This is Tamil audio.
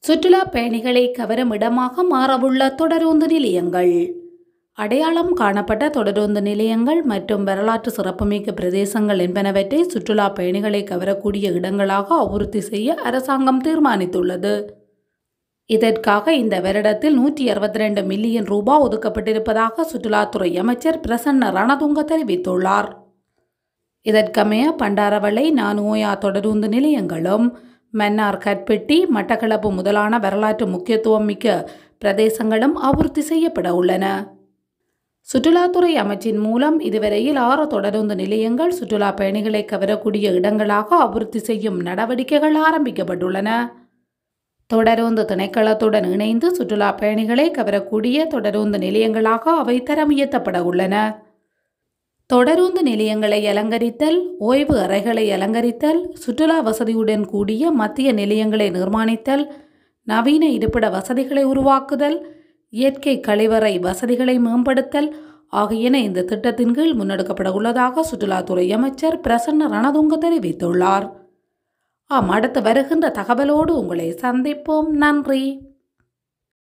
சுற்றுலா பயணிகளை கவரும் இடமாக மாறவுள்ள தொடருந்து நிலையங்கள் அடையாளம் காணப்பட்ட தொடருந்து நிலையங்கள் மற்றும் வரலாற்று சிறப்புமிக்க பிரதேசங்கள் என்பனவற்றை சுற்றுலா பயணிகளை கவரக்கூடிய இடங்களாக அபிவிருத்தி செய்ய அரசாங்கம் தீர்மானித்துள்ளது இதற்காக இந்த வருடத்தில் நூற்றி அறுபத்தி ரெண்டு மில்லியன் ரூபாய் ஒதுக்கப்பட்டிருப்பதாக சுற்றுலாத்துறை அமைச்சர் பிரசன்ன ரணதுங்க தெரிவித்துள்ளார் இதற்கமைய பண்டாரவளை நானோயா தொடருந்து நிலையங்களும் மன்னார் கற்பெட்டி மட்டக்களப்பு முதலான வரலாற்று முக்கியத்துவம் மிக்க பிரதேசங்களும் அபிவிருத்தி செய்யப்பட உள்ளன சுற்றுலாத்துறை அமைச்சின் மூலம் இதுவரையில் ஆறு தொடருந்து நிலையங்கள் சுற்றுலா பயணிகளை கவரக்கூடிய இடங்களாக அபிவிருத்தி செய்யும் நடவடிக்கைகள் ஆரம்பிக்கப்பட்டுள்ளன தொடருந்து திணைக்களத்துடன் இணைந்து சுற்றுலா பயணிகளை கவரக்கூடிய தொடருந்து நிலையங்களாக அவை தரம் உயர்த்தப்பட உள்ளன தொடருந்து நிலையங்களை அலங்கரித்தல் ஓய்வு அறைகளை அலங்கரித்தல் சுற்றுலா வசதியுடன் கூடிய மத்திய நிலையங்களை நிர்மாணித்தல் நவீன இருப்பிட வசதிகளை உருவாக்குதல் இயற்கை கழிவறை வசதிகளை மேம்படுத்தல் ஆகியன இந்த திட்டத்தின் கீழ் முன்னெடுக்கப்பட உள்ளதாக சுற்றுலாத்துறை அமைச்சர் பிரசன்ன ரணதுங்க தெரிவித்துள்ளார் ஆம் அடுத்து வருகின்ற தகவலோடு உங்களை சந்திப்போம் நன்றி